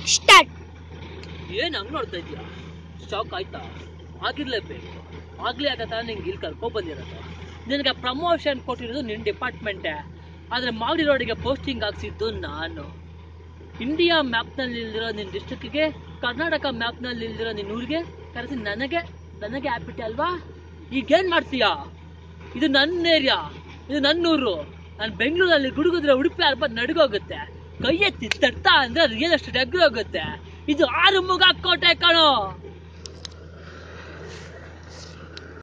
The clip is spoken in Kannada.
ಸ್ಟಾರ್ಟ್ ಏನ್ ಹಂಗ್ ನೋಡ್ತಾ ಇದೀಯಾ ಶಾಕ್ ಆಯ್ತಾ ಆಗಿರ್ಲೇಬೇಕು ಆಗ್ಲೇ ಆಗ ತಾನೇ ನಿಂಗೆ ಇಲ್ಲಿ ಕರ್ಕೊಂಡ್ ಬಂದಿರೋದು ನಿನಗೆ ಪ್ರಮೋಷನ್ ಕೊಟ್ಟಿರೋದು ನಿನ್ನ ಡಿಪಾರ್ಟ್ಮೆಂಟೇ ಆದ್ರೆ ಮಾಗಡಿ ರೋಡಿಗೆ ಪೋಸ್ಟಿಂಗ್ ಹಾಕ್ಸಿದ್ದು ನಾನು ಇಂಡಿಯಾ ಮ್ಯಾಪ್ನಲ್ಲಿ ಇಲ್ದಿರೋ ನಿನ್ನ ಡಿಸ್ಟ್ರಿಕ್ಕಿಗೆ ಕರ್ನಾಟಕ ಮ್ಯಾಪ್ನಲ್ಲಿ ಇಲ್ದಿರೋ ನಿನ್ನ ಊರಿಗೆ ಕರೆಸಿ ನನಗೆ ನನಗೆ ಆಗ್ಬಿಟ್ಟೆ ಅಲ್ವಾ ಈಗೇನ್ ಮಾಡ್ತೀಯಾ ಇದು ನನ್ನ ಏರಿಯಾ ಇದು ನನ್ನ ಊರು ನಾನು ಬೆಂಗಳೂರಲ್ಲಿ ಗುಡುಗುದ್ರೆ ಉಡುಪಿ ಅಲ್ಪ ನಡುಗೋಗುತ್ತೆ ಕೈ ಎತ್ತಿ ತಟ್ತಾ ಅಂದ್ರೆ ರಿಯಲ್ ಎಸ್ಟೇಟ್ ಹೋಗುತ್ತೆ ಇದು ಆರು ಮುಗ ಕೋಟೆ ಕಣೋ